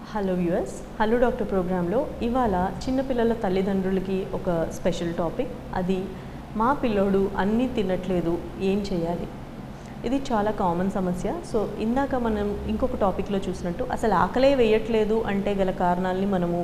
hello viewers hello doctor ప్రోగ్రాంలో ఇవాళ చిన్నపిల్లల తల్లిదండ్రులకి ఒక స్పెషల్ టాపిక్ అది మా పిల్లోడు అన్నీ తినట్లేదు ఏం చేయాలి ఇది చాలా కామన్ సమస్య సో ఇందాక మనం ఇంకొక టాపిక్లో చూసినట్టు అసలు ఆకలే వేయట్లేదు అంటే గల కారణాలని మనము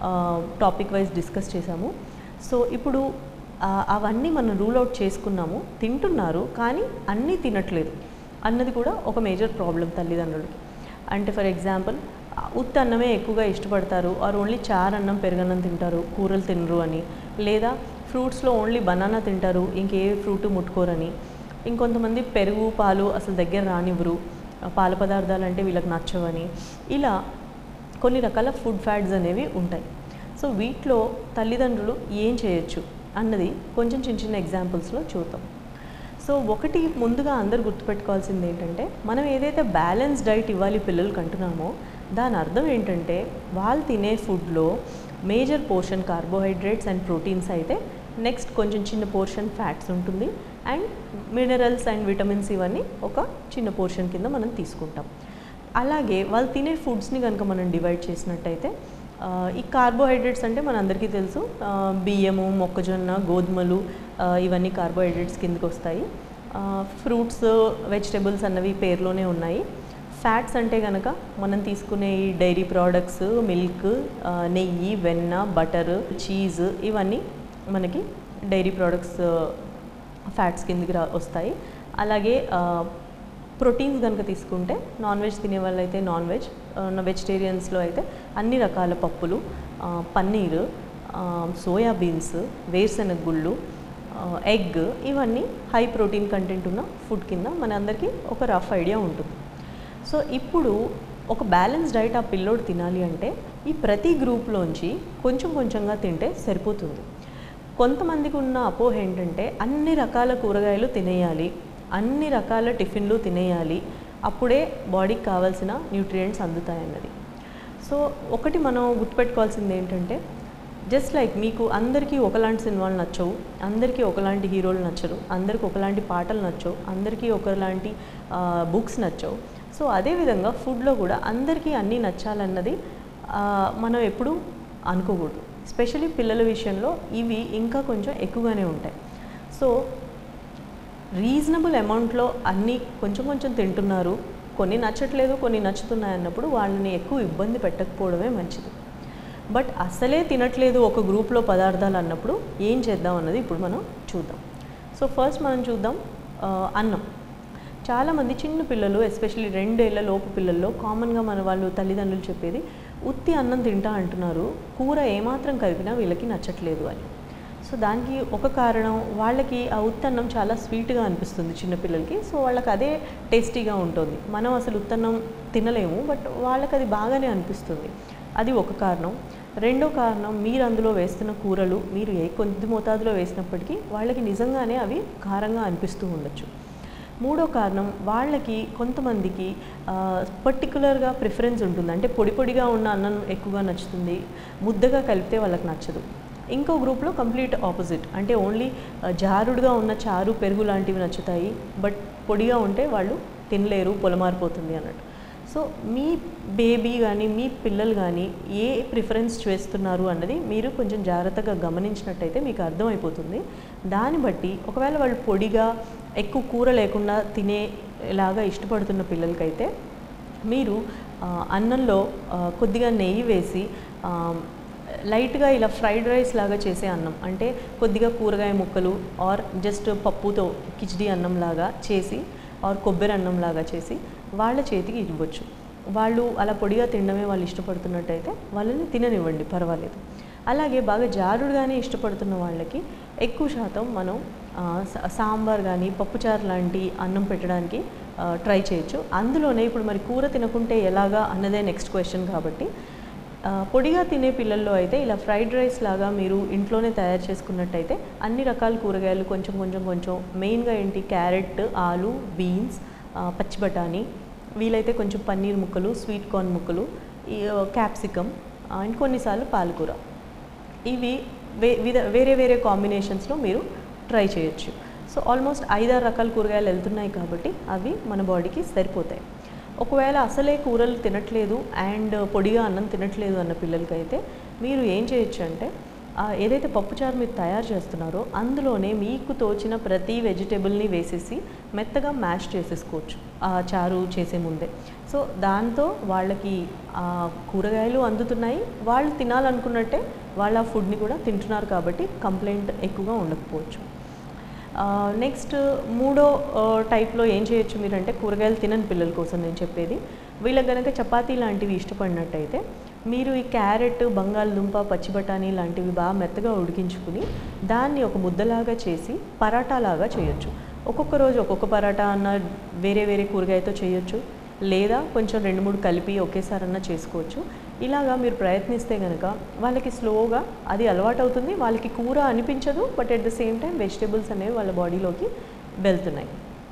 టాపిక్ వైజ్ డిస్కస్ చేసాము సో ఇప్పుడు ఆ, అవన్నీ మనం రూల్ అవుట్ చేసుకున్నాము తింటున్నారు కానీ అన్నీ తినట్లేదు అన్నది కూడా ఒక మేజర్ ప్రాబ్లం తల్లిదండ్రులకి అంటే ఫర్ ఎగ్జాంపుల్ ఉత్త అన్నమే ఎక్కువగా ఇష్టపడతారు ఆర్ ఓన్లీ చార్ అన్నం పెరుగన్నం తింటారు కూరలు తినరు అని లేదా ఫ్రూట్స్లో ఓన్లీ బనానా తింటారు ఇంకే ఫ్రూట్ ముట్టుకోరని ఇంకొంతమంది పెరుగు పాలు అసలు దగ్గర రానివ్వరు ఆ, పాల పదార్థాలు అంటే వీళ్ళకి నచ్చవని ఇలా కొన్ని రకాల ఫుడ్ ఫ్యాట్స్ అనేవి ఉంటాయి సో వీటిలో తల్లిదండ్రులు ఏం చేయొచ్చు అన్నది కొంచెం చిన్న చిన్న ఎగ్జాంపుల్స్లో చూద్దాం సో ఒకటి ముందుగా అందరు గుర్తుపెట్టుకోవాల్సింది ఏంటంటే మనం ఏదైతే బ్యాలెన్స్ డైట్ ఇవ్వాలి పిల్లలకి అంటున్నామో దాని అర్థం ఏంటంటే వాళ్ళు తినే ఫుడ్లో major portion carbohydrates and proteins అయితే నెక్స్ట్ కొంచెం చిన్న పోర్షన్ ఫ్యాట్స్ ఉంటుంది అండ్ మినరల్స్ అండ్ విటమిన్స్ ఇవన్నీ ఒక చిన్న పోర్షన్ కింద మనం తీసుకుంటాం అలాగే వాళ్ళు తినే ఫుడ్స్ని కనుక మనం డివైడ్ చేసినట్టయితే ఆ, ఈ కార్బోహైడ్రేట్స్ అంటే మనందరికీ తెలుసు ఆ, బియ్యము మొక్కజొన్న గోధుమలు ఆ, ఇవన్నీ కార్బోహైడ్రేట్స్ కిందకి వస్తాయి ఫ్రూట్స్ వెజిటబుల్స్ అన్నవి పేరులోనే ఉన్నాయి ఫ్యాట్స్ అంటే కనుక మనం తీసుకునే ఈ డైరీ ప్రోడక్ట్స్ మిల్క్ నెయ్యి వెన్న బటర్ చీజ్ ఇవన్నీ మనకి డైరీ ప్రోడక్ట్స్ ఫ్యాట్స్ కిందకి రా వస్తాయి అలాగే ప్రోటీన్స్ కనుక తీసుకుంటే నాన్ వెజ్ తినే వాళ్ళైతే నాన్ వెజ్ వెజిటేరియన్స్లో అయితే అన్ని రకాల పప్పులు ఆ, పన్నీరు ఆ, సోయా బీన్స్ వేరుశెనగ గుళ్ళు ఆ, ఎగ్ ఇవన్నీ హై ప్రోటీన్ కంటెంట్ ఉన్న ఫుడ్ కింద మన అందరికీ ఒక రఫ్ ఐడియా ఉంటుంది సో ఇప్పుడు ఒక బ్యాలెన్స్ డైట్ ఆ పిల్లోడు తినాలి అంటే ఈ ప్రతి గ్రూప్లోంచి కొంచెం కొంచెంగా తింటే సరిపోతుంది కొంతమందికి ఉన్న అపోహ ఏంటంటే అన్ని రకాల కూరగాయలు తినేయాలి అన్ని రకాల టిఫిన్లు తినేయాలి అప్పుడే బాడీకి కావాల్సిన న్యూట్రియంట్స్ అందుతాయన్నది సో ఒకటి మనం గుర్తుపెట్టుకోవాల్సింది ఏంటంటే జస్ట్ లైక్ మీకు అందరికీ ఒకలాంటి సినిమాలు నచ్చవు అందరికీ ఒకలాంటి హీరోలు నచ్చరు అందరికీ ఒకలాంటి పాటలు నచ్చవు అందరికీ ఒకలాంటి బుక్స్ నచ్చవు సో అదేవిధంగా ఫుడ్లో కూడా అందరికీ అన్నీ నచ్చాలన్నది ఆ, మనం ఎప్పుడూ అనుకోకూడదు స్పెషలీ పిల్లల విషయంలో ఇవి ఇంకా కొంచెం ఎక్కువగానే ఉంటాయి సో రీజనబుల్ అమౌంట్లో అన్నీ కొంచెం కొంచెం తింటున్నారు కొన్ని నచ్చట్లేదు కొన్ని నచ్చుతున్నాయి అన్నప్పుడు వాళ్ళని ఎక్కువ ఇబ్బంది పెట్టకపోవడమే మంచిది బట్ అసలే తినట్లేదు ఒక గ్రూప్లో పదార్థాలు అన్నప్పుడు ఏం చేద్దాం అన్నది ఇప్పుడు మనం చూద్దాం సో ఫస్ట్ మనం చూద్దాం ఆ, అన్నం చాలామంది చిన్న పిల్లలు ఎస్పెషల్లీ రెండేళ్ల లోపు పిల్లల్లో కామన్గా మన వాళ్ళు తల్లిదండ్రులు చెప్పేది ఉత్తి అన్నం తింటా అంటున్నారు కూర ఏమాత్రం కలిపినా వీళ్ళకి నచ్చట్లేదు అని సో దానికి ఒక కారణం వాళ్ళకి ఆ ఉత్తన్నం చాలా స్వీట్గా అనిపిస్తుంది చిన్నపిల్లలకి సో వాళ్ళకి అదే టేస్టీగా ఉంటుంది మనం అసలు ఉత్తన్నం తినలేము బట్ వాళ్ళకి అది బాగానే అనిపిస్తుంది అది ఒక కారణం రెండో కారణం మీరు అందులో వేస్తున్న కూరలు మీరు ఏ కొద్ది మోతాదులో వేసినప్పటికీ వాళ్ళకి నిజంగానే అవి కారంగా అనిపిస్తూ ఉండొచ్చు మూడో కారణం వాళ్ళకి కొంతమందికి పర్టికులర్గా ప్రిఫరెన్స్ ఉంటుంది అంటే పొడి పొడిగా ఉన్న అన్నం ఎక్కువగా నచ్చుతుంది ముద్దగా కలిపితే వాళ్ళకి నచ్చదు ఇంకో గ్రూప్లో కంప్లీట్ ఆపోజిట్ అంటే ఓన్లీ జారుడుగా ఉన్న చారు పెరుగు లాంటివి నచ్చుతాయి బట్ పొడిగా ఉంటే వాళ్ళు తినలేరు పొలమారిపోతుంది అన్నట్టు సో మీ బేబీ కానీ మీ పిల్లలు కానీ ఏ ప్రిఫరెన్స్ చేస్తున్నారు అన్నది మీరు కొంచెం జాగ్రత్తగా గమనించినట్టయితే మీకు అర్థమైపోతుంది దాన్ని బట్టి ఒకవేళ వాళ్ళు పొడిగా ఎక్కువ కూర లేకుండా తినేలాగా ఇష్టపడుతున్న పిల్లలకైతే మీరు ఆ, అన్నంలో ఆ, కొద్దిగా నెయ్యి వేసి ఆ, లైట్గా ఇలా ఫ్రైడ్ రైస్ లాగా చేసే అన్నం అంటే కొద్దిగా కూరగాయ ముక్కలు ఆర్ జస్ట్ పప్పుతో కిచిడి అన్నం లాగా చేసి ఆర్ కొబ్బరి అన్నం లాగా చేసి వాళ్ళ చేతికి ఇవ్వచ్చు వాళ్ళు అలా పొడిగా తినడమే వాళ్ళు ఇష్టపడుతున్నట్టయితే వాళ్ళని తిననివ్వండి పర్వాలేదు అలాగే బాగా జారుడుగానే ఇష్టపడుతున్న వాళ్ళకి ఎక్కువ శాతం మనం ఆ, సా- సాంబార్ కానీ పప్పుచారు లాంటి అన్నం పెట్టడానికి ఆ, ట్రై చేయొచ్చు అందులోనే ఇప్పుడు మరి కూర తినకుంటే ఎలాగా అన్నదే నెక్స్ట్ క్వశ్చన్ కాబట్టి ఆ, పొడిగా తినే పిల్లల్లో అయితే ఇలా ఫ్రైడ్ రైస్ లాగా మీరు ఇంట్లోనే తయారు చేసుకున్నట్టయితే అన్ని రకాల కూరగాయలు కొంచెం కొంచెం కొంచెం మెయిన్గా ఏంటి క్యారెట్ ఆలు బీన్స్ ఆ, పచ్చి బఠానీ వీలైతే కొంచెం పన్నీర్ ముక్కలు స్వీట్ కార్న్ ముక్కలు ఈ క్యాప్సికమ్ అండ్ కొన్నిసార్లు పాలకూర ఇవి వే విధ- వేరే వేరే కాంబినేషన్స్లో మీరు ట్రై చేయొచ్చు సో ఆల్మోస్ట్ ఐదారు రకాల కూరగాయలు వెళ్తున్నాయి కాబట్టి అవి మన బాడీకి సరిపోతాయి ఒకవేళ అసలే కూరలు తినట్లేదు అండ్ పొడిగా అన్నం తినట్లేదు అన్న పిల్లలకైతే మీరు ఏం చేయొచ్చు అంటే ఆ, ఏదైతే పప్పుచారు మీరు తయారు చేస్తున్నారో అందులోనే మీకు తోచిన ప్రతి వెజిటేబుల్ని వేసేసి మెత్తగా మ్యాష్ చేసేసుకోవచ్చు ఆ చారు చేసే ముందే సో దాంతో వాళ్ళకి ఆ కూరగాయలు అందుతున్నాయి వాళ్ళు తినాలనుకున్నట్టే వాళ్ళ ఆ ఫుడ్ని కూడా తింటున్నారు కాబట్టి కంప్లైంట్ ఎక్కువగా ఉండకపోవచ్చు నెక్స్ట్ మూడో టైప్లో ఏం చేయొచ్చు మీరంటే కూరగాయలు తినని పిల్లల కోసం నేను చెప్పేది వీళ్ళకి కనుక చపాతీ లాంటివి ఇష్టపడినట్టయితే మీరు ఈ క్యారెట్ బంగాళదుంప పచ్చి బఠానీ లాంటివి బాగా మెత్తగా ఉడికించుకుని దాన్ని ఒక ముద్దలాగా చేసి పరాటాలాగా చేయొచ్చు ఒక్కొక్క రోజు ఒక్కొక్క పరాటా అన్న వేరే వేరే కూరగాయతో చేయొచ్చు లేదా కొంచెం రెండు మూడు కలిపి ఒకేసారన్నా చేసుకోవచ్చు ఇలాగా మీరు ప్రయత్నిస్తే కనుక వాళ్ళకి స్లోగా అది అలవాటు అవుతుంది వాళ్ళకి కూర అనిపించదు but at the same time vegetables అనేవి వాళ్ళ బాడీలోకి వెళ్తున్నాయి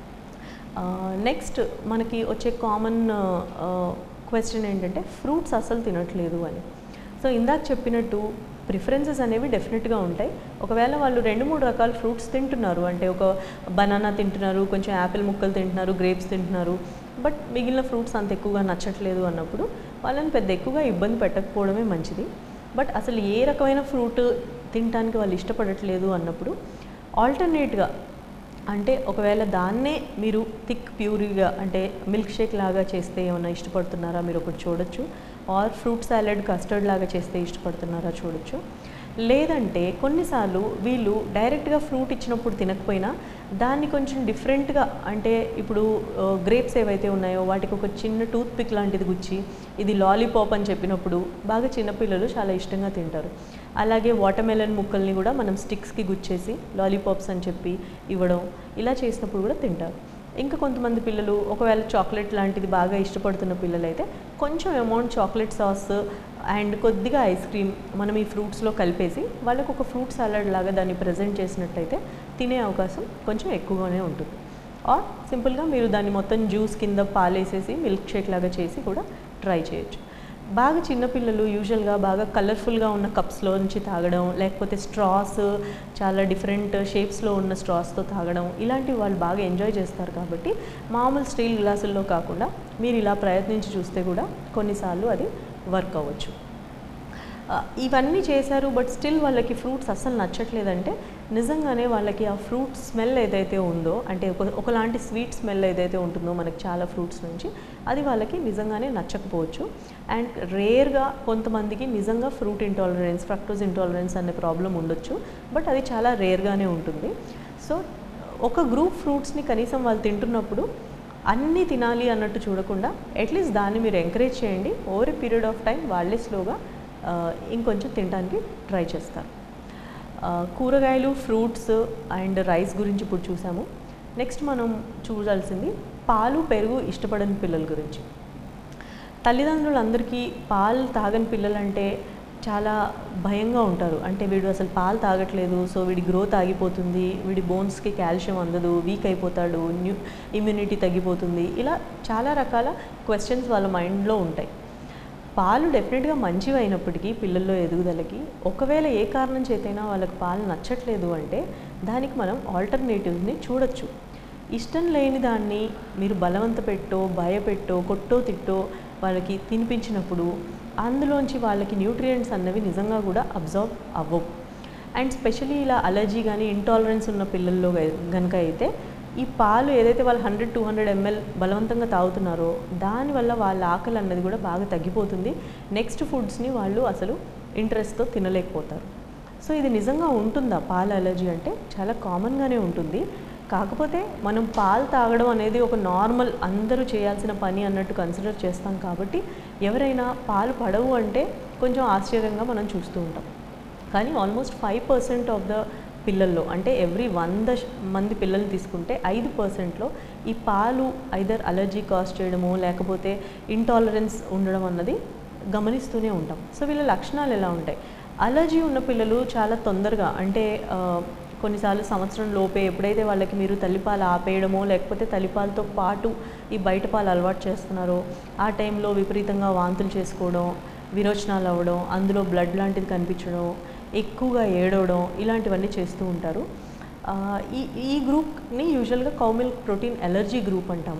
నెక్స్ట్ మనకి వచ్చే కామన్ క్వశ్చన్ ఏంటంటే ఫ్రూట్స్ అస్సలు తినట్లేదు అని సో ఇందాక చెప్పినట్టు ప్రిఫరెన్సెస్ అనేవి డెఫినెట్గా ఉంటాయి ఒకవేళ వాళ్ళు రెండు మూడు రకాల ఫ్రూట్స్ తింటున్నారు అంటే ఒక బనానా తింటున్నారు కొంచెం యాపిల్ ముక్కలు తింటున్నారు గ్రేప్స్ తింటున్నారు బట్ మిగిలిన ఫ్రూట్స్ అంత ఎక్కువగా నచ్చట్లేదు అన్నప్పుడు వాళ్ళని పెద్ద ఎక్కువగా ఇబ్బంది పెట్టకపోవడమే మంచిది బట్ అసలు ఏ రకమైన ఫ్రూట్ తినడానికి వాళ్ళు ఇష్టపడట్లేదు అన్నప్పుడు ఆల్టర్నేట్గా అంటే ఒకవేళ దాన్నే మీరు థిక్ ప్యూరీగా అంటే మిల్క్ షేక్ లాగా చేస్తే ఏమైనా ఇష్టపడుతున్నారా మీరు ఒకటి చూడొచ్చు ఆర్ ఫ్రూట్ సాలెడ్ కస్టర్డ్ లాగా చేస్తే ఇష్టపడుతున్నారా చూడొచ్చు లేదంటే కొన్నిసార్లు వీళ్ళు డైరెక్ట్గా ఫ్రూట్ ఇచ్చినప్పుడు తినకపోయినా దాన్ని కొంచెం డిఫరెంట్గా అంటే ఇప్పుడు గ్రేప్స్ ఏవైతే ఉన్నాయో వాటికి ఒక చిన్న టూత్ పిక్ లాంటిది గుచ్చి ఇది లాలీపాప్ అని చెప్పినప్పుడు బాగా చిన్నపిల్లలు చాలా ఇష్టంగా తింటారు అలాగే వాటర్మెలన్ ముక్కల్ని కూడా మనం స్టిక్స్కి గుచ్చేసి లాలీపాప్స్ అని చెప్పి ఇవ్వడం ఇలా చేసినప్పుడు కూడా తింటారు ఇంకా కొంతమంది పిల్లలు ఒకవేళ చాక్లెట్ లాంటిది బాగా ఇష్టపడుతున్న పిల్లలైతే కొంచెం అమౌంట్ చాక్లెట్ సాస్ అండ్ కొద్దిగా ఐస్ క్రీమ్ మనం ఈ ఫ్రూట్స్లో కలిపేసి వాళ్ళకు ఒక ఫ్రూట్ సాలడ్ లాగా దాన్ని ప్రజెంట్ చేసినట్టయితే తినే అవకాశం కొంచెం ఎక్కువగానే ఉంటుంది ఆర్ సింపుల్గా మీరు దాన్ని మొత్తం జ్యూస్ కింద పాలేసేసి మిల్క్ షేక్ లాగా చేసి కూడా ట్రై చేయొచ్చు బాగా చిన్నపిల్లలు యూజువల్గా బాగా కలర్ఫుల్గా ఉన్న కప్స్లో నుంచి తాగడం లేకపోతే స్ట్రాస్ చాలా డిఫరెంట్ షేప్స్లో ఉన్న స్ట్రాస్తో తాగడం ఇలాంటివి వాళ్ళు బాగా ఎంజాయ్ చేస్తారు కాబట్టి మామూలు స్టీల్ గ్లాసుల్లో కాకుండా మీరు ఇలా ప్రయత్నించి చూస్తే కూడా కొన్నిసార్లు అది వర్క్ అవ్వచ్చు ఆ, ఇవన్నీ చేశారు బట్ స్టిల్ వాళ్ళకి ఫ్రూట్స్ అస్సలు నచ్చట్లేదంటే నిజంగానే వాళ్ళకి ఆ ఫ్రూట్ స్మెల్ ఏదైతే ఉందో అంటే ఒక ఒకలాంటి స్వీట్ స్మెల్ ఏదైతే ఉంటుందో మనకి చాలా ఫ్రూట్స్ నుంచి అది వాళ్ళకి నిజంగానే నచ్చకపోవచ్చు అండ్ రేర్గా కొంతమందికి నిజంగా ఫ్రూట్ ఇంటాలరెన్స్ ఫ్రక్టోజ్ ఇంటాలరెన్స్ అనే ప్రాబ్లం ఉండొచ్చు బట్ అది చాలా రేర్గానే ఉంటుంది సో ఒక గ్రూప్ ఫ్రూట్స్ని కనీసం వాళ్ళు తింటున్నప్పుడు అన్నీ తినాలి అన్నట్టు చూడకుండా అట్లీస్ట్ దాన్ని మీరు ఎంకరేజ్ చేయండి over a period of time వాళ్ళే స్లోగా ఆ, ఇంకొంచెం తినడానికి ట్రై చేస్తారు ఆ, కూరగాయలు ఫ్రూట్స్ అండ్ రైస్ గురించి ఇప్పుడు చూసాము నెక్స్ట్ మనం చూడాల్సింది పాలు పెరుగు ఇష్టపడని పిల్లల గురించి తల్లిదండ్రులందరికీ పాలు తాగని పిల్లలంటే చాలా భయంగా ఉంటారు అంటే వీడు అసలు పాలు తాగట్లేదు సో వీడి గ్రోత్ ఆగిపోతుంది వీడి బోన్స్కి కాల్షియం అందదు వీక్ అయిపోతాడు న్యూ ఇమ్యూనిటీ తగ్గిపోతుంది ఇలా చాలా రకాల క్వశ్చన్స్ వాళ్ళ మైండ్లో ఉంటాయి పాలు డెఫినెట్గా మంచివి అయినప్పటికీ పిల్లల్లో ఎదుగుదలకి ఒకవేళ ఏ కారణం చేతైనా వాళ్ళకి పాలు నచ్చట్లేదు అంటే దానికి మనం ఆల్టర్నేటివ్ని చూడొచ్చు ఇష్టం లేని దాన్ని మీరు బలవంత పెట్టో భయపెట్టో కొట్టో తిట్టో వాళ్ళకి తినిపించినప్పుడు అందులోంచి వాళ్ళకి న్యూట్రియంట్స్ అన్నవి నిజంగా కూడా అబ్జర్వ్ అవ్వవు అండ్ స్పెషలీ ఇలా అలర్జీ కానీ ఇంటాలరెన్స్ ఉన్న పిల్లల్లో కనుక అయితే ఈ పాలు ఏదైతే వాళ్ళు హండ్రెడ్ టూ హండ్రెడ్ ఎంఎల్ బలవంతంగా తాగుతున్నారో దానివల్ల వాళ్ళ ఆకలి అన్నది కూడా బాగా తగ్గిపోతుంది నెక్స్ట్ ఫుడ్స్ని వాళ్ళు అసలు ఇంట్రెస్ట్తో తినలేకపోతారు సో ఇది నిజంగా ఉంటుందా పాల అలర్జీ అంటే చాలా కామన్గానే ఉంటుంది కాకపోతే మనం పాలు తాగడం అనేది ఒక నార్మల్ అందరూ చేయాల్సిన పని అన్నట్టు కన్సిడర్ చేస్తాం కాబట్టి ఎవరైనా పాలు పడవు అంటే కొంచెం ఆశ్చర్యంగా మనం చూస్తూ ఉంటాం కానీ almost five percent of the పిల్లల్లో అంటే ఎవ్రీ వంద శ- మంది పిల్లల్ని తీసుకుంటే ఐదు పర్సెంట్లో ఈ పాలు ఐదర్ అలర్జీ కాజ్ చేయడము లేకపోతే ఇంటాలరెన్స్ ఉండడం అన్నది గమనిస్తూనే ఉంటాం సో వీళ్ళ లక్షణాలు ఎలా ఉంటాయి అలర్జీ ఉన్న పిల్లలు చాలా తొందరగా అంటే ఆ, కొన్నిసార్లు సంవత్సరం లోపే ఎప్పుడైతే వాళ్ళకి మీరు తల్లిపాలు ఆపేయడమో లేకపోతే తల్లిపాలతో పాటు ఈ బయట పాలు అలవాటు చేస్తున్నారో ఆ టైంలో విపరీతంగా వాంతులు చేసుకోవడం విరోచనాలు అవ్వడం అందులో బ్లడ్ లాంటిది కనిపించడం ఎక్కువగా ఏడవడం ఇలాంటివన్నీ చేస్తూ ఉంటారు ఆ, ఈ ఈ గ్రూప్ని యూజువల్గా కౌమిల్క్ ప్రోటీన్ ఎలర్జీ గ్రూప్ అంటాము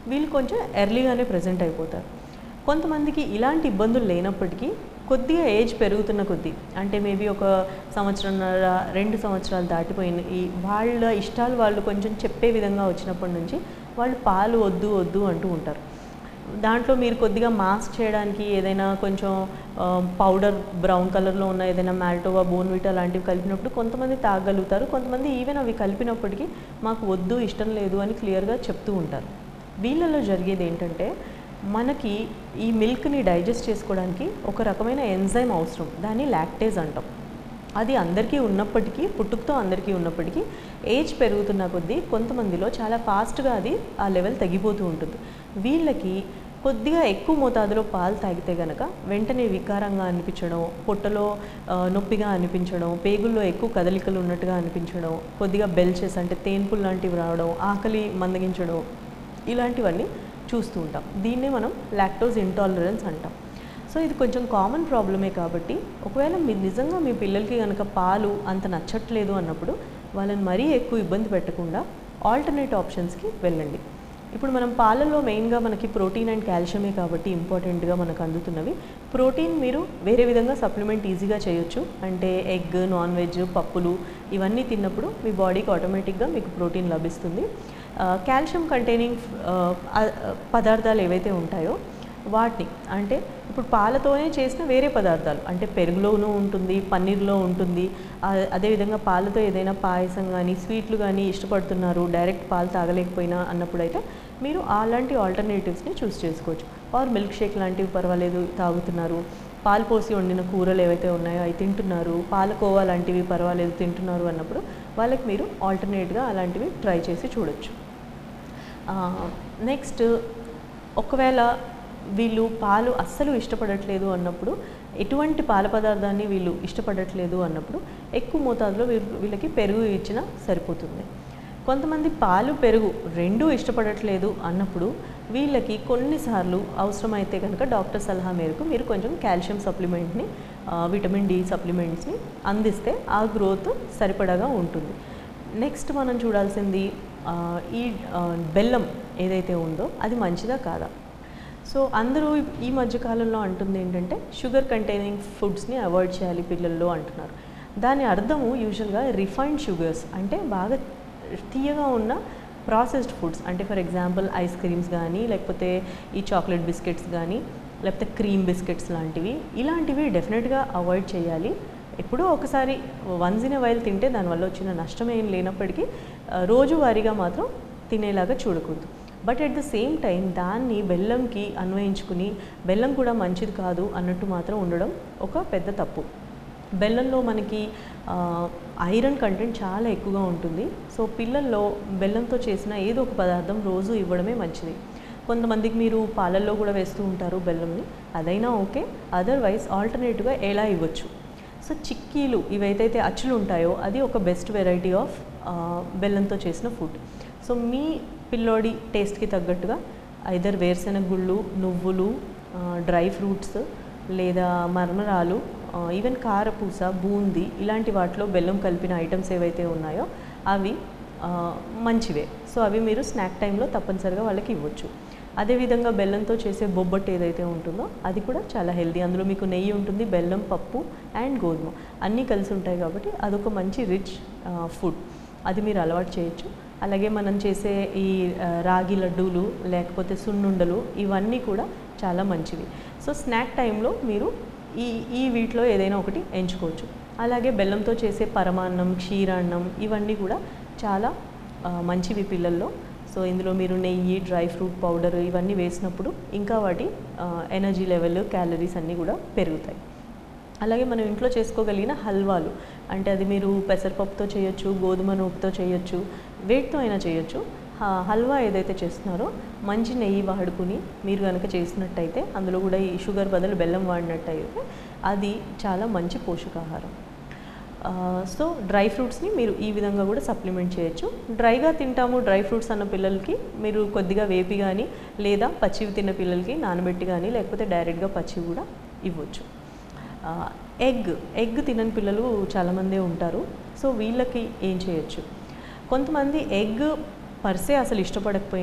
వీళ్ళు కొంచెం ఎర్లీగానే ప్రజెంట్ అయిపోతారు కొంతమందికి ఇలాంటి ఇబ్బందులు లేనప్పటికీ కొద్దిగా ఏజ్ పెరుగుతున్న కొద్దీ అంటే మేబీ ఒక సంవత్సరంన్నర రెండు సంవత్సరాలు దాటిపోయిన ఈ వాళ్ళ ఇష్టాలు వాళ్ళు కొంచెం చెప్పే విధంగా వచ్చినప్పటి నుంచి వాళ్ళు పాలు వద్దు వద్దు అంటూ ఉంటారు దాంట్లో మీరు కొద్దిగా మాస్క్ చేయడానికి ఏదైనా కొంచెం ఆ, పౌడర్ బ్రౌన్ కలర్లో ఉన్న ఏదైనా మాల్టోవా బోన్విటా లాంటివి కలిపినప్పుడు కొంతమంది తాగలుగుతారు కొంతమంది ఈవెన్ అవి కలిపినప్పటికీ మాకు వద్దు ఇష్టం లేదు అని క్లియర్గా చెప్తూ ఉంటారు వీళ్ళలో జరిగేది ఏంటంటే మనకి ఈ మిల్క్ని డైజెస్ట్ చేసుకోవడానికి ఒక రకమైన ఎంజైమ్ అవసరం దాన్ని లాక్టేజ్ అంటాం అది అందరికీ ఉన్నప్పటికీ పుట్టుకతో అందరికీ ఉన్నప్పటికీ ఏజ్ పెరుగుతున్న కొద్దీ కొంతమందిలో చాలా ఫాస్ట్గా అది ఆ లెవెల్ తగ్గిపోతూ ఉంటుంది వీళ్ళకి కొద్దిగా ఎక్కువ మోతాదులో పాలు తాగితే గనక వెంటనే వికారంగా అనిపించడం పొట్టలో ఆ, నొప్పిగా అనిపించడం పేగుల్లో ఎక్కువ కదలికలు ఉన్నట్టుగా అనిపించడం కొద్దిగా బెల్చెస్ అంటే తేన్పులు లాంటివి రావడం ఆకలి మందగించడం ఇలాంటివన్నీ చూస్తూ ఉంటాం దీన్నే మనం లాక్టోజ్ ఇంటాలరెన్స్ అంటాం సో ఇది కొంచెం కామన్ ప్రాబ్లమే కాబట్టి ఒకవేళ మీరు నిజంగా మీ పిల్లలకి కనుక పాలు అంత నచ్చట్లేదు అన్నప్పుడు వాళ్ళని మరీ ఎక్కువ ఇబ్బంది పెట్టకుండా ఆల్టర్నేట్ ఆప్షన్స్కి వెళ్ళండి ఇప్పుడు మనం పాలల్లో మెయిన్గా మనకి ప్రోటీన్ అండ్ కాల్షియమే కాబట్టి ఇంపార్టెంట్గా మనకు అందుతున్నవి ప్రోటీన్ మీరు వేరే విధంగా సప్లిమెంట్ ఈజీగా చేయొచ్చు అంటే ఎగ్ నాన్ వెజ్ పప్పులు ఇవన్నీ తిన్నప్పుడు మీ బాడీకి ఆటోమేటిక్గా మీకు ప్రోటీన్ లభిస్తుంది కాల్షియం కంటైనింగ్ పదార్థాలు ఏవైతే ఉంటాయో వాటిని అంటే ఇప్పుడు పాలతోనే చేసిన వేరే పదార్థాలు అంటే పెరుగులోనూ ఉంటుంది పన్నీర్లో ఉంటుంది ఆ- అదేవిధంగా పాలతో ఏదైనా పాయసం కానీ స్వీట్లు కానీ ఇష్టపడుతున్నారు డైరెక్ట్ పాలు తాగలేకపోయినా అన్నప్పుడైతే మీరు అలాంటి ఆల్టర్నేటివ్స్ని చూస్ చేసుకోవచ్చు ఆర్ మిల్క్ షేక్ లాంటివి పర్వాలేదు తాగుతున్నారు పాలు పోసి వండిన కూరలు ఏవైతే ఉన్నాయో అవి తింటున్నారు పాలకోవా లాంటివి పర్వాలేదు తింటున్నారు అన్నప్పుడు వాళ్ళకి మీరు ఆల్టర్నేట్గా అలాంటివి ట్రై చేసి చూడొచ్చు నెక్స్ట్ ఒకవేళ వీళ్ళు పాలు అస్సలు ఇష్టపడట్లేదు అన్నప్పుడు ఎటువంటి పాల పదార్థాన్ని వీళ్ళు ఇష్టపడట్లేదు అన్నప్పుడు ఎక్కువ మోతాదులో వీళ్ళు వీళ్ళకి పెరుగు ఇచ్చినా సరిపోతుంది కొంతమంది పాలు పెరుగు రెండూ ఇష్టపడట్లేదు అన్నప్పుడు వీళ్ళకి కొన్నిసార్లు అవసరమైతే కనుక డాక్టర్ సలహా మేరకు మీరు కొంచెం కాల్షియం సప్లిమెంట్ని ఆ, విటమిన్ డి సప్లిమెంట్స్ని అందిస్తే ఆ గ్రోత్ సరిపడగా ఉంటుంది నెక్స్ట్ మనం చూడాల్సింది ఆ, ఈ ఆ, బెల్లం ఏదైతే ఉందో అది మంచిదా కాదా సో అందరూ ఈ మధ్య కాలంలో అంటుంది ఏంటంటే షుగర్ కంటైనింగ్ ఫుడ్స్ని అవాయిడ్ చేయాలి పిల్లల్లో అంటున్నారు దాని అర్థము యూజువల్గా రిఫైన్డ్ షుగర్స్ అంటే బాగా తీయగా ఉన్న ప్రాసెస్డ్ ఫుడ్స్ అంటే ఫర్ ఎగ్జాంపుల్ ఐస్ క్రీమ్స్ కానీ లేకపోతే ఈ చాక్లెట్ బిస్కెట్స్ కానీ లేకపోతే క్రీమ్ బిస్కెట్స్ లాంటివి ఇలాంటివి డెఫినెట్గా అవాయిడ్ చేయాలి ఎప్పుడో ఒకసారి వన్స్ ఇన్ వైల్ తింటే దానివల్ల వచ్చిన నష్టం ఏం లేనప్పటికీ ఆ, రోజువారీగా మాత్రం తినేలాగా చూడకూడదు but at the same time దాన్ని బెల్లంకి అన్వయించుకుని బెల్లం కూడా మంచిది కాదు అన్నట్టు మాత్రం ఉండడం ఒక పెద్ద తప్పు బెల్లంలో మనకి ఆ, ఐరన్ కంటెంట్ చాలా ఎక్కువగా ఉంటుంది సో పిల్లల్లో బెల్లంతో చేసిన ఏదో ఒక పదార్థం రోజు ఇవ్వడమే మంచిది కొంతమందికి మీరు పాలల్లో కూడా వేస్తూ ఉంటారు బెల్లంని అదైనా ఓకే అదర్వైజ్ ఆల్టర్నేట్గా ఎలా ఇవ్వచ్చు సో చిక్కీలు ఇవైతే అచ్చులు ఉంటాయో అది ఒక బెస్ట్ వెరైటీ ఆఫ్ బెల్లంతో చేసిన ఫుడ్ సో మీ పిల్లోడి టేస్ట్కి తగ్గట్టుగా ఐదర్ వేరుశెనగ గుళ్ళు నువ్వులు డ్రై ఫ్రూట్స్ లేదా మర్మరాలు ఈవెన్ కారపూస బూందీ ఇలాంటి వాటిలో బెల్లం కలిపిన ఐటమ్స్ ఏవైతే ఉన్నాయో అవి ఆ, మంచివే సో అవి మీరు స్నాక్ టైంలో తప్పనిసరిగా వాళ్ళకి ఇవ్వచ్చు అదేవిధంగా బెల్లంతో చేసే బొబ్బట్టు ఏదైతే ఉంటుందో అది కూడా చాలా హెల్దీ అందులో మీకు నెయ్యి ఉంటుంది బెల్లం పప్పు అండ్ గోధుమ అన్నీ కలిసి ఉంటాయి కాబట్టి అదొక మంచి రిచ్ ఫుడ్ అది మీరు అలవాటు చేయొచ్చు అలాగే మనం చేసే ఈ ఆ, రాగి లడ్డూలు లేకపోతే సున్నుండలు ఇవన్నీ కూడా చాలా మంచివి సో స్నాక్ టైంలో మీరు ఈ ఈ వీటిలో ఏదైనా ఒకటి ఎంచుకోవచ్చు అలాగే బెల్లంతో చేసే పరమాన్నం క్షీరాన్నం ఇవన్నీ కూడా చాలా ఆ, మంచివి పిల్లల్లో సో ఇందులో మీరు నెయ్యి డ్రై ఫ్రూట్ పౌడర్ ఇవన్నీ వేసినప్పుడు ఇంకా వాటి ఎనర్జీ లెవెల్ క్యాలరీస్ అన్నీ కూడా పెరుగుతాయి అలాగే మనం ఇంట్లో చేసుకోగలిగిన హల్వాలు అంటే అది మీరు పెసరపప్పుతో చేయొచ్చు గోధుమ నూపుతో చేయొచ్చు వేటితో అయినా చేయొచ్చు హ- హల్వా ఏదైతే చేస్తున్నారో మంచి నెయ్యి వాడుకుని మీరు కనుక చేసినట్టయితే అందులో కూడా ఈ షుగర్ బదులు బెల్లం వాడినట్టయితే అది చాలా మంచి పోషకాహారం ఆ, సో డ్రై ఫ్రూట్స్ని మీరు ఈ విధంగా కూడా సప్లిమెంట్ చేయొచ్చు డ్రైగా తింటాము డ్రై ఫ్రూట్స్ అన్న పిల్లలకి మీరు కొద్దిగా వేపి కానీ లేదా పచ్చివి తిన్న పిల్లలకి నానబెట్టి కానీ లేకపోతే డైరెక్ట్గా పచ్చివి కూడా ఇవ్వచ్చు ఆ, ఎగ్ ఎగ్ తినని పిల్లలు చాలామందే ఉంటారు సో వీళ్ళకి ఏం చేయొచ్చు కొంతమంది ఎగ్ పర్సే అసలు ఇష్టపడకపోయే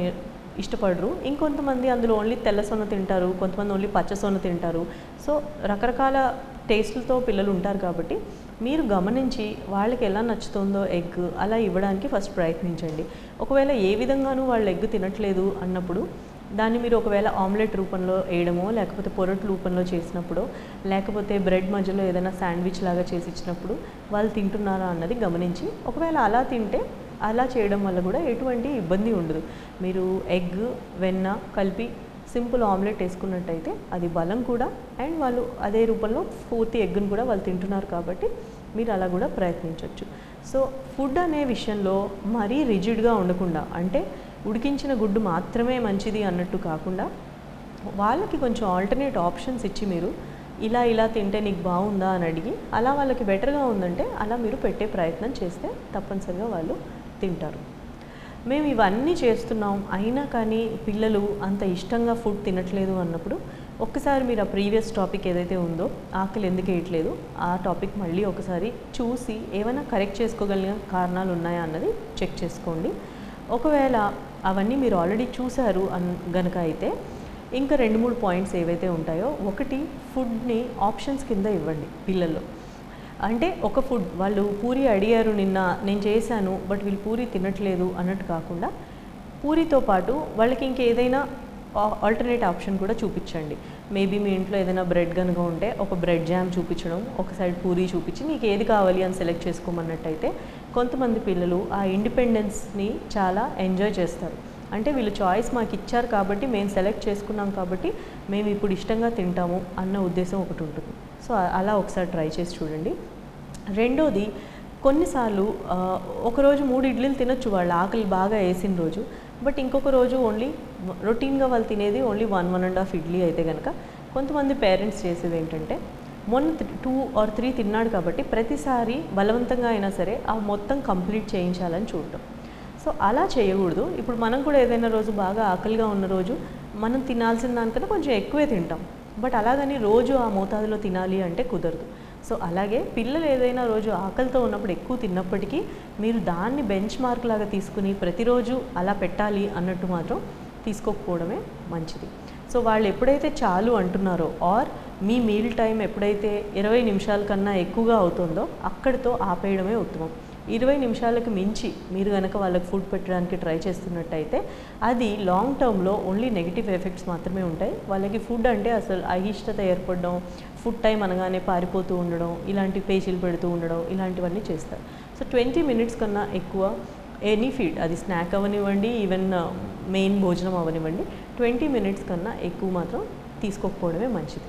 ఇష్టపడరు ఇంకొంతమంది అందులో ఓన్లీ తెల్ల సొన తింటారు కొంతమంది ఓన్లీ పచ్చ సొన తింటారు సో రకరకాల టేస్ట్లతో పిల్లలు ఉంటారు కాబట్టి మీరు గమనించి వాళ్ళకి ఎలా నచ్చుతుందో ఎగ్ అలా ఇవ్వడానికి ఫస్ట్ ప్రయత్నించండి ఒకవేళ ఏ విధంగానూ వాళ్ళు ఎగ్ తినట్లేదు అన్నప్పుడు దాన్ని మీరు ఒకవేళ ఆమ్లెట్ రూపంలో వేయడమో లేకపోతే పొరట్ రూపంలో చేసినప్పుడు లేకపోతే బ్రెడ్ మధ్యలో ఏదైనా శాండ్విచ్ లాగా చేసి ఇచ్చినప్పుడు వాళ్ళు తింటున్నారా అన్నది గమనించి ఒకవేళ అలా తింటే అలా చేయడం వల్ల కూడా ఎటువంటి ఇబ్బంది ఉండదు మీరు ఎగ్ వెన్న కలిపి సింపుల్ ఆమ్లెట్ వేసుకున్నట్టయితే అది బలం కూడా అండ్ వాళ్ళు అదే రూపంలో పూర్తి ఎగ్గును కూడా వాళ్ళు తింటున్నారు కాబట్టి మీరు అలా కూడా ప్రయత్నించవచ్చు సో ఫుడ్ అనే విషయంలో మరీ రిజిడ్గా ఉండకుండా అంటే ఉడికించిన గుడ్డు మాత్రమే మంచిది అన్నట్టు కాకుండా వాళ్ళకి కొంచెం ఆల్టర్నేట్ ఆప్షన్స్ ఇచ్చి మీరు ఇలా ఇలా తింటే నీకు బాగుందా అని అడిగి అలా వాళ్ళకి బెటర్గా ఉందంటే అలా మీరు పెట్టే ప్రయత్నం చేస్తే తప్పనిసరిగా వాళ్ళు తింటారు మేము ఇవన్నీ చేస్తున్నాం అయినా కానీ పిల్లలు అంత ఇష్టంగా ఫుడ్ తినట్లేదు అన్నప్పుడు ఒక్కసారి మీరు ఆ ప్రీవియస్ టాపిక్ ఏదైతే ఉందో ఆకలి ఎందుకు వేయట్లేదు ఆ టాపిక్ మళ్ళీ ఒకసారి చూసి ఏమైనా కరెక్ట్ చేసుకోగలిగిన కారణాలు ఉన్నాయా అన్నది చెక్ చేసుకోండి ఒకవేళ అవన్నీ మీరు ఆల్రెడీ చూశారు అన్ గనక అయితే ఇంకా రెండు మూడు పాయింట్స్ ఏవైతే ఉంటాయో ఒకటి ఫుడ్ని ఆప్షన్స్ కింద ఇవ్వండి పిల్లల్లో అంటే ఒక ఫుడ్ వాళ్ళు పూరి అడిగారు నిన్న నేను చేశాను బట్ వీళ్ళు పూరి తినట్లేదు అన్నట్టు కాకుండా పూరితో పాటు వాళ్ళకి ఇంకేదైనా ఆల్టర్నేట్ ఆప్షన్ కూడా చూపించండి మేబీ మీ ఇంట్లో ఏదైనా బ్రెడ్ కనుక ఉంటే ఒక బ్రెడ్ జామ్ చూపించడం ఒక సైడ్ పూరి చూపించి నీకు ఏది కావాలి అని సెలెక్ట్ చేసుకోమన్నట్టయితే కొంతమంది పిల్లలు ఆ ఇండిపెండెన్స్ని చాలా ఎంజాయ్ చేస్తారు అంటే వీళ్ళు చాయిస్ మాకు ఇచ్చారు కాబట్టి మేము సెలెక్ట్ చేసుకున్నాం కాబట్టి మేము ఇప్పుడు ఇష్టంగా తింటాము అన్న ఉద్దేశం ఒకటి ఉంటుంది సో అలా ఒకసారి ట్రై చేసి చూడండి రెండోది కొన్నిసార్లు ఆ, ఒకరోజు మూడు ఇడ్లీలు తినొచ్చు వాళ్ళు ఆకలి బాగా వేసిన రోజు బట్ ఇంకొక రోజు ఓన్లీ రొటీన్గా వాళ్ళు తినేది only one one and half idli అయితే కనుక కొంతమంది పేరెంట్స్ చేసేది ఏంటంటే మొన్న టూ ఆర్ త్రీ తిన్నాడు కాబట్టి ప్రతిసారి బలవంతంగా అయినా సరే ఆ మొత్తం కంప్లీట్ చేయించాలని చూడటం సో అలా చేయకూడదు ఇప్పుడు మనం కూడా ఏదైనా రోజు బాగా ఆకలిగా ఉన్న రోజు మనం తినాల్సిన దానికన్నా కొంచెం ఎక్కువే తింటాం బట్ అలాగని రోజు ఆ మోతాదులో తినాలి అంటే కుదరదు సో అలాగే పిల్లలు ఏదైనా రోజు ఆకలితో ఉన్నప్పుడు ఎక్కువ తిన్నప్పటికీ మీరు దాన్ని బెంచ్ మార్క్ లాగా తీసుకుని ప్రతిరోజు అలా పెట్టాలి అన్నట్టు మాత్రం తీసుకోకపోవడమే మంచిది సో వాళ్ళు ఎప్పుడైతే చాలు అంటున్నారో ఆర్ మీ మీల్ టైం ఎప్పుడైతే ఇరవై నిమిషాల కన్నా ఎక్కువగా అవుతుందో అక్కడితో ఆపేయడమే ఉత్తమం ఇరవై నిమిషాలకు మించి మీరు కనుక వాళ్ళకి ఫుడ్ పెట్టడానికి ట్రై చేస్తున్నట్టయితే అది లాంగ్ టర్మ్లో ఓన్లీ నెగిటివ్ ఎఫెక్ట్స్ మాత్రమే ఉంటాయి వాళ్ళకి ఫుడ్ అంటే అసలు అయిష్టత ఏర్పడడం ఫుడ్ టైం అనగానే పారిపోతూ ఉండడం ఇలాంటి పేచీలు పెడుతూ ఉండడం ఇలాంటివన్నీ చేస్తారు సో ట్వంటీ మినిట్స్ కన్నా ఎక్కువ ఎనీ ఫీడ్ అది స్నాక్ అవనివ్వండి ఈవెన్ మెయిన్ భోజనం అవనివ్వండి ట్వంటీ మినిట్స్ కన్నా ఎక్కువ మాత్రం తీసుకోకపోవడమే మంచిది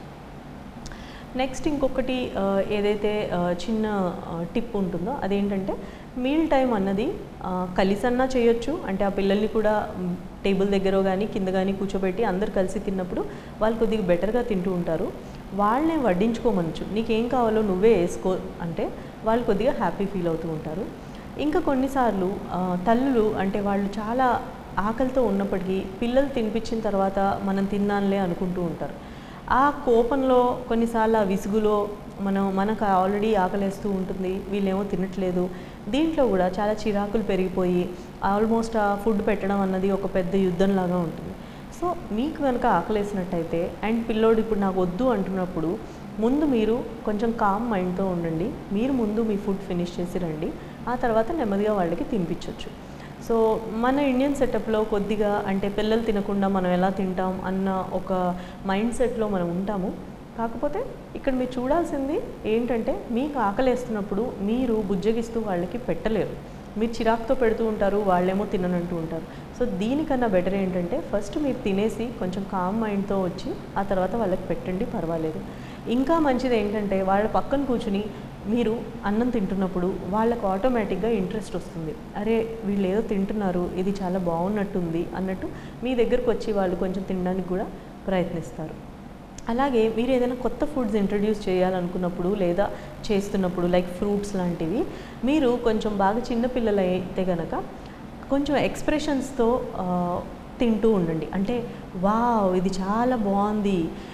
నెక్స్ట్ ఇంకొకటి ఆ, ఏదైతే ఆ, చిన్న టిప్ ఉంటుందో అదేంటంటే మీల్ టైం అన్నది ఆ, కలిసన్నా చేయొచ్చు అంటే ఆ పిల్లల్ని కూడా మ్, టేబుల్ దగ్గర కానీ కింద కానీ కూర్చోబెట్టి అందరు కలిసి తిన్నప్పుడు వాళ్ళు కొద్దిగా బెటర్గా తింటూ ఉంటారు వాళ్ళనే వడ్డించుకోమనచ్చు నీకేం కావాలో నువ్వే వేసుకో అంటే వాళ్ళు కొద్దిగా హ్యాపీ ఫీల్ అవుతూ ఉంటారు ఇంకా కొన్నిసార్లు ఆ, తల్లులు అంటే వాళ్ళు చాలా ఆకలితో ఉన్నప్పటికీ పిల్లలు తినిపించిన తర్వాత మనం తిన్నానులే అనుకుంటూ ఉంటారు ఆ కోపంలో కొన్నిసార్లు ఆ విసుగులో మనం మనకు ఆల్రెడీ ఆకలేస్తూ ఉంటుంది వీళ్ళేమో తినట్లేదు దీంట్లో కూడా చాలా చిరాకులు పెరిగిపోయి ఆల్మోస్ట్ ఆ ఫుడ్ పెట్టడం అన్నది ఒక పెద్ద యుద్ధంలాగా ఉంటుంది సో మీకు కనుక ఆకలేసినట్టయితే అండ్ పిల్లోడు ఇప్పుడు నాకు వద్దు అంటున్నప్పుడు ముందు మీరు కొంచెం కామ్ మైండ్తో ఉండండి మీరు ముందు మీ ఫుడ్ ఫినిష్ చేసి రండి ఆ తర్వాత నెమ్మదిగా వాళ్ళకి తినిపించవచ్చు సో మన ఇండియన్ సెటప్లో కొద్దిగా అంటే పిల్లలు తినకుండా మనం ఎలా తింటాం అన్న ఒక మైండ్ సెట్లో మనం ఉంటాము కాకపోతే ఇక్కడ మీరు చూడాల్సింది ఏంటంటే మీకు ఆకలేస్తున్నప్పుడు మీరు బుజ్జగిస్తూ వాళ్ళకి పెట్టలేరు మీరు చిరాకుతో పెడుతూ ఉంటారు వాళ్ళేమో తిననంటూ ఉంటారు సో దీనికన్నా బెటర్ ఏంటంటే ఫస్ట్ మీరు తినేసి కొంచెం కామ్ మైండ్తో వచ్చి ఆ తర్వాత వాళ్ళకి పెట్టండి పర్వాలేదు ఇంకా మంచిది ఏంటంటే వాళ్ళ పక్కన కూర్చుని మీరు అన్నం తింటున్నప్పుడు వాళ్ళకు ఆటోమేటిక్గా ఇంట్రెస్ట్ వస్తుంది అరే వీళ్ళు ఏదో తింటున్నారు ఇది చాలా బాగున్నట్టుంది అన్నట్టు మీ దగ్గరకు వచ్చి వాళ్ళు కొంచెం తినడానికి కూడా ప్రయత్నిస్తారు అలాగే మీరు ఏదైనా కొత్త ఫుడ్స్ ఇంట్రడ్యూస్ చేయాలనుకున్నప్పుడు లేదా చేస్తున్నప్పుడు లైక్ ఫ్రూట్స్ లాంటివి మీరు కొంచెం బాగా చిన్నపిల్లలు అయితే కనుక కొంచెం ఎక్స్ప్రెషన్స్తో తింటూ ఉండండి అంటే వావ్ ఇది చాలా బాగుంది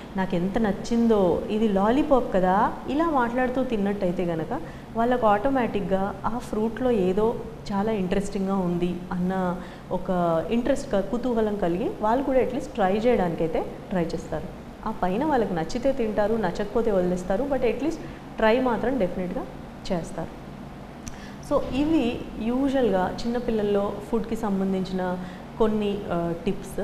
నాకు ఎంత నచ్చిందో ఇది లాలీపాప్ కదా ఇలా మాట్లాడుతూ తిన్నట్టయితే కనుక వాళ్ళకు ఆటోమేటిక్గా ఆ ఫ్రూట్లో ఏదో చాలా ఇంట్రెస్టింగ్గా ఉంది అన్న ఒక ఇంట్రెస్ట్ కుతూహలం కలిగి వాళ్ళు కూడా అట్లీస్ట్ ట్రై చేయడానికైతే ట్రై చేస్తారు ఆ పైన వాళ్ళకి నచ్చితే తింటారు నచ్చకపోతే వదిలేస్తారు బట్ అట్లీస్ట్ ట్రై మాత్రం డెఫినెట్గా చేస్తారు సో ఇవి యూజువల్గా చిన్నపిల్లల్లో ఫుడ్కి సంబంధించిన కొన్ని టిప్స్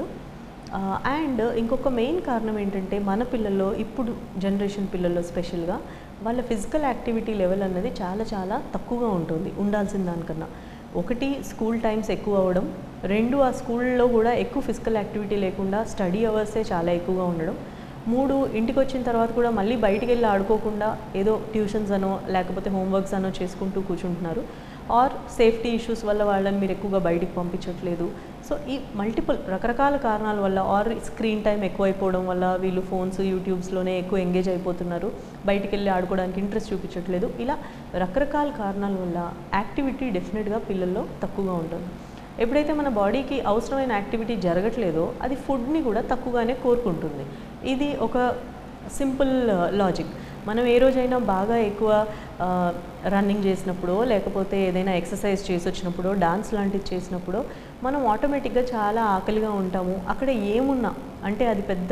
అండ్ ఇంకొక మెయిన్ కారణం ఏంటంటే మన పిల్లల్లో ఇప్పుడు జనరేషన్ పిల్లల్లో స్పెషల్గా వాళ్ళ ఫిజికల్ యాక్టివిటీ లెవెల్ అన్నది చాలా చాలా తక్కువగా ఉంటుంది ఉండాల్సిన దానికన్నా ఒకటి స్కూల్ టైమ్స్ ఎక్కువ అవ్వడం రెండు ఆ స్కూల్లో కూడా ఎక్కువ ఫిజికల్ యాక్టివిటీ లేకుండా స్టడీ అవర్సే చాలా ఎక్కువగా ఉండడం మూడు ఇంటికి వచ్చిన తర్వాత కూడా మళ్ళీ బయటికి వెళ్ళి ఆడుకోకుండా ఏదో ట్యూషన్స్ అనో లేకపోతే హోంవర్క్స్ అనో చేసుకుంటూ కూర్చుంటున్నారు ఆర్ సేఫ్టీ ఇష్యూస్ వల్ల వాళ్ళని మీరు ఎక్కువగా బయటికి పంపించట్లేదు సో ఈ మల్టిపుల్ రకరకాల కారణాల వల్ల ఆర్ స్క్రీన్ టైం ఎక్కువైపోవడం వల్ల వీళ్ళు ఫోన్స్ యూట్యూబ్స్లోనే ఎక్కువ ఎంగేజ్ అయిపోతున్నారు బయటికి వెళ్ళి ఆడుకోవడానికి ఇంట్రెస్ట్ చూపించట్లేదు ఇలా రకరకాల కారణాల వల్ల యాక్టివిటీ డెఫినెట్గా పిల్లల్లో తక్కువగా ఉంటుంది ఎప్పుడైతే మన బాడీకి అవసరమైన యాక్టివిటీ జరగట్లేదో అది ఫుడ్ని కూడా తక్కువగానే కోరుకుంటుంది ఇది ఒక సింపుల్ లాజిక్ మనం ఏ రోజైనా బాగా ఎక్కువ రన్నింగ్ చేసినప్పుడో లేకపోతే ఏదైనా ఎక్సర్సైజ్ చేసి వచ్చినప్పుడో డాన్స్ లాంటివి చేసినప్పుడో మనం ఆటోమేటిక్గా చాలా ఆకలిగా ఉంటాము అక్కడ ఏమున్నా అంటే అది పెద్ద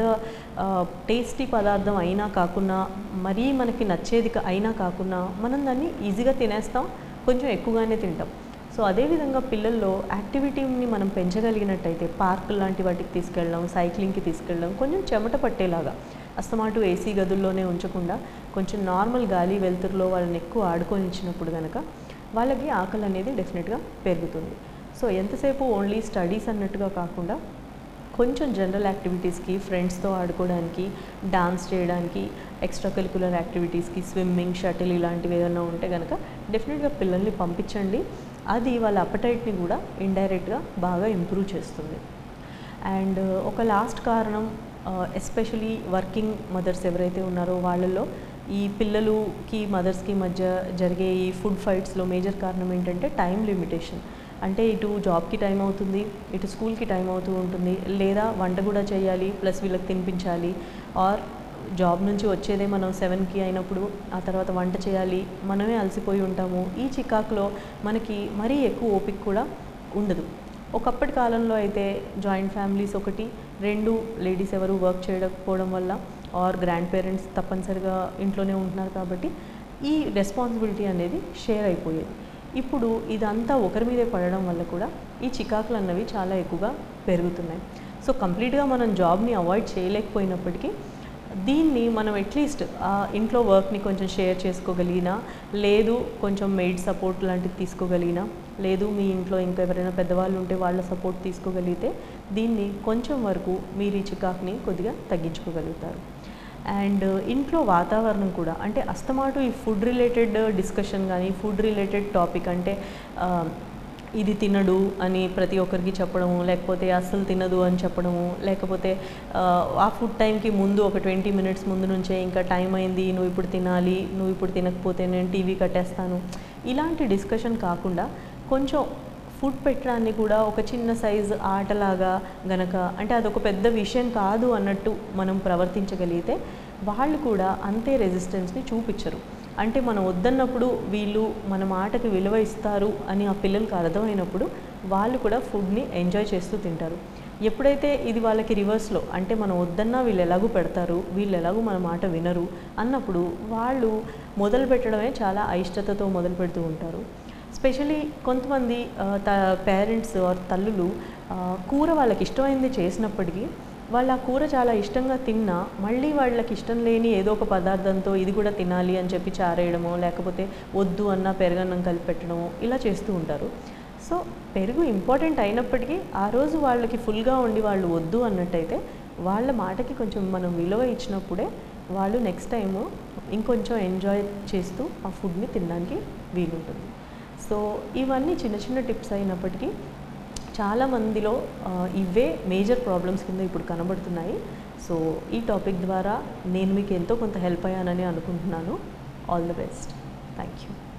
టేస్టీ పదార్థం అయినా కాకుండా మరీ మనకి నచ్చేది కా- అయినా కాకుండా మనం దాన్ని ఈజీగా తినేస్తాం కొంచెం ఎక్కువగానే తింటాం సో అదేవిధంగా పిల్లల్లో యాక్టివిటీని మనం పెంచగలిగినట్టయితే పార్క్ లాంటి వాటికి తీసుకెళ్ళడం సైక్లింగ్కి తీసుకెళ్ళడం కొంచెం చెమట పట్టేలాగా అస్తమాటు ఏసీ గదుల్లోనే ఉంచకుండా కొంచెం నార్మల్ గాలి వెలుతురులో వాళ్ళని ఎక్కువ ఆడుకొనిచ్చినప్పుడు కనుక వాళ్ళకి ఆకలి అనేది డెఫినెట్గా పెరుగుతుంది సో ఎంతసేపు ఓన్లీ స్టడీస్ అన్నట్టుగా కాకుండా కొంచెం జనరల్ యాక్టివిటీస్కి ఫ్రెండ్స్తో ఆడుకోవడానికి డాన్స్ చేయడానికి ఎక్స్ట్రా కరికులర్ యాక్టివిటీస్కి స్విమ్మింగ్ షటిల్ ఇలాంటివి ఏదైనా ఉంటే కనుక డెఫినెట్గా పిల్లల్ని పంపించండి అది వాళ్ళ అపటైట్ని కూడా ఇండైరెక్ట్గా బాగా ఇంప్రూవ్ చేస్తుంది అండ్ ఒక లాస్ట్ కారణం ఎస్పెషలీ వర్కింగ్ మదర్స్ ఎవరైతే ఉన్నారో వాళ్ళలో ఈ పిల్లలుకి మదర్స్కి మధ్య జరిగే ఈ ఫుడ్ ఫైట్స్లో మేజర్ కారణం ఏంటంటే టైం లిమిటేషన్ అంటే ఇటు జాబ్కి టైం అవుతుంది ఇటు స్కూల్కి టైం అవుతూ ఉంటుంది లేదా వంట కూడా చేయాలి ప్లస్ వీళ్ళకి తినిపించాలి ఆర్ జాబ్ నుంచి వచ్చేదే మనం సెవెన్కి అయినప్పుడు ఆ తర్వాత వంట చేయాలి మనమే అలసిపోయి ఉంటాము ఈ చికాకులో మనకి మరీ ఎక్కువ ఓపిక కూడా ఉండదు ఒకప్పటి కాలంలో అయితే జాయింట్ ఫ్యామిలీస్ ఒకటి రెండు లేడీస్ ఎవరు వర్క్ చేయకపోవడం వల్ల ఆర్ గ్రాండ్ పేరెంట్స్ తప్పనిసరిగా ఇంట్లోనే ఉంటున్నారు కాబట్టి ఈ రెస్పాన్సిబిలిటీ అనేది షేర్ అయిపోయేది ఇప్పుడు ఇదంతా ఒకరి మీదే పడడం వల్ల కూడా ఈ చికాకులు అన్నవి చాలా ఎక్కువగా పెరుగుతున్నాయి సో కంప్లీట్గా మనం జాబ్ని అవాయిడ్ చేయలేకపోయినప్పటికీ దీన్ని మనం అట్లీస్ట్ ఆ ఇంట్లో వర్క్ని కొంచెం షేర్ చేసుకోగలిగినా లేదు కొంచెం మెయిడ్ సపోర్ట్ లాంటిది తీసుకోగలిగినా లేదు మీ ఇంట్లో ఇంకా ఎవరైనా పెద్దవాళ్ళు ఉంటే వాళ్ళ సపోర్ట్ తీసుకోగలిగితే దీన్ని కొంచెం వరకు మీరు ఈ చికాకుని కొద్దిగా తగ్గించుకోగలుగుతారు అండ్ ఇంట్లో వాతావరణం కూడా అంటే అస్తమాటు ఈ ఫుడ్ రిలేటెడ్ డిస్కషన్ కానీ ఫుడ్ రిలేటెడ్ టాపిక్ అంటే ఆ, ఇది తినడు అని ప్రతి ఒక్కరికి చెప్పడము లేకపోతే అస్సలు తినదు అని చెప్పడము లేకపోతే ఆ, ఆ ఫుడ్ టైంకి ముందు ఒక ట్వంటీ మినిట్స్ ముందు నుంచే ఇంకా టైం అయింది నువ్వు ఇప్పుడు తినాలి నువ్వు ఇప్పుడు తినకపోతే నేను టీవీ కట్టేస్తాను ఇలాంటి డిస్కషన్ కాకుండా కొంచెం ఫుడ్ పెట్టడాన్ని కూడా ఒక చిన్న సైజు ఆటలాగా గనక అంటే అదొక పెద్ద విషయం కాదు అన్నట్టు మనం ప్రవర్తించగలిగితే వాళ్ళు కూడా అంతే రెసిస్టెన్స్ని చూపించరు అంటే మనం వద్దన్నప్పుడు వీళ్ళు మన మాటకి విలువ ఇస్తారు అని ఆ పిల్లలకి అర్థమైనప్పుడు వాళ్ళు కూడా ఫుడ్ని ఎంజాయ్ చేస్తూ తింటారు ఎప్పుడైతే ఇది వాళ్ళకి రివర్స్లో అంటే మనం వద్దన్నా వీళ్ళు ఎలాగూ పెడతారు వీళ్ళు ఎలాగూ మన మాట వినరు అన్నప్పుడు వాళ్ళు మొదలు పెట్టడమే చాలా అయిష్టతతో మొదలు పెడుతూ ఉంటారు స్పెషలీ కొంతమంది ఆ, త పేరెంట్స్ ఆర్ తల్లులు ఆ, కూర వాళ్ళకి ఇష్టమైంది చేసినప్పటికీ వాళ్ళు ఆ కూర చాలా ఇష్టంగా తిన్నా మళ్ళీ వాళ్ళకి ఇష్టం లేని ఏదో ఒక పదార్థంతో ఇది కూడా తినాలి అని చెప్పి చారేయడమో లేకపోతే వద్దు అన్న పెరగన్నం కలిపి పెట్టడమో ఇలా చేస్తూ ఉంటారు సో పెరుగు ఇంపార్టెంట్ అయినప్పటికీ ఆ రోజు వాళ్ళకి ఫుల్గా ఉండి వాళ్ళు వద్దు అన్నట్టయితే వాళ్ళ మాటకి కొంచెం మనం విలువ ఇచ్చినప్పుడే వాళ్ళు నెక్స్ట్ టైము ఇంకొంచెం ఎంజాయ్ చేస్తూ ఆ ఫుడ్ని తినడానికి వీలుంటుంది సో ఇవన్నీ చిన్న చిన్న టిప్స్ అయినప్పటికీ చాలా మందిలో ఆ, ఇవే మేజర్ ప్రాబ్లమ్స్ కింద ఇప్పుడు కనబడుతున్నాయి సో ఈ టాపిక్ ద్వారా నేను మీకు ఎంతో కొంత హెల్ప్ అయ్యానని అనుకుంటున్నాను all the best thank you